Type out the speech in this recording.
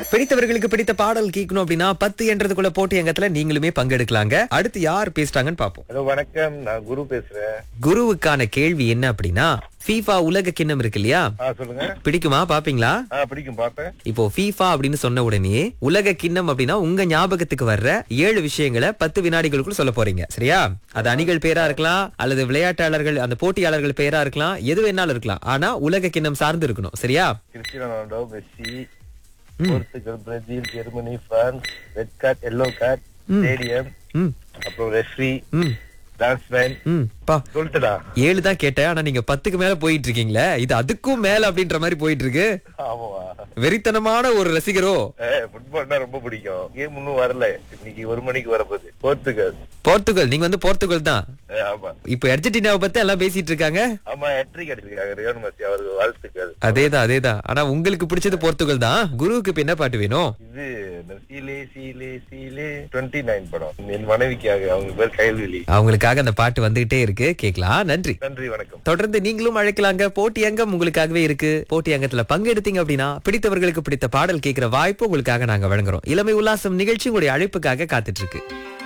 பிடித்தவர்களுக்கு பிடித்த பாடல் கேட்கணும் அப்படின்னா பத்து என்றதுக்குள்ள போட்டி அங்கத்துல நீங்களுமே பங்கெடுக்கலாங்க அடுத்து யார் பேசுறாங்கன்னு பாப்போம் ஹலோ வணக்கம் நான் குரு பேசுறேன் குருவுக்கான கேள்வி என்ன அப்படின்னா ஃபீஃபா உலக கிண்ணம் இருக்கு இல்லையா ஆ சொல்லுங்க பிடிக்குமா பாப்பீங்களா ஆ பிடிக்கும் பார்த்தேன் இப்போ ஃபீஃபா அப்படின்னு சொன்ன உடனே உலக கிண்ணம் அப்படின்னா உங்க ஞாபகத்துக்கு வர்ற ஏழு விஷயங்களை பத்து வினாடிகளுக்குள் சொல்ல போறீங்க சரியா அது அணிகள் பேரா இருக்கலாம் அல்லது விளையாட்டாளர்கள் அந்த போட்டியாளர்கள் பேரா இருக்கலாம் எது வேணாலும் இருக்கலாம் ஆனா உலக கிண்ணம் சார்ந்து இருக்கணும் சரியா Cristiano Ronaldo Messi Portugal Brazil Germany France red card yellow card stadium ம் அப்புறம் ரெஃப்ரி ம் டான்ஸ்மேன் ம் பா சொல்லிட்டுடா ஏழு தான் கேட்டேன் ஆனா நீங்க பத்துக்கு மேல போயிட்டு இருக்கீங்களே இது அதுக்கும் மேல அப்படின்ற மாதிரி போயிட்டு இருக்கு ஆமாவா வெறித்தனமான ஒரு ரசிகரோ ஃபுட்பால்னா ரொம்ப பிடிக்கும் கேம் இன்னும் வரல இன்னைக்கு ஒரு மணிக்கு வரப்போகுது போர்த்துகல் போர்த்துகல் நீங்க வந்து போர்த்துகல் தான் ஏ, ஆமா இப்போ அர்ஜென்டினாவை பத்தி எல்லாம் பேசிட்டு இருக்காங்க ஆமா ஹெட்ரிக் அடிச்சிருக்காங்க ரியோன் மெஸ்ஸி அவருக்கு வாழ்த்துக்கள் அதேதான் அதேதான் ஆனா உங்களுக்கு பிடிச்சது போர்த்துகல் தான் குருவுக்கு இப்ப என்ன பாட்டு வேணும் இது இந்த சீலே சீலே சீலே டுவெண்ட்டி நைன் படம் என் மனைவிக்காக அவங்க பேர் கைல்வெளி அவங்களுக்காக அந்த பாட்டு வந்துகிட்டே இருக்கு கேக்கலாம் நன்றி நன்றி வணக்கம் தொடர்ந்து நீங்களும் அழைக்கலாங்க போட்டி அங்கம் உங்களுக்காகவே இருக்கு போட்டி அங்கத்துல பங்கெடுத்தீங்க அப்படின்னா பிடித்தவர்களுக்கு பிடித்த பாடல் கேட்கிற வாய்ப்பு உங்களுக்காக நாங்க வழங்குறோம் இளமை உல்லாசம் நிகழ்ச்சி உங்களுடைய அழைப்புக்காக காத்துட்டு இருக்கு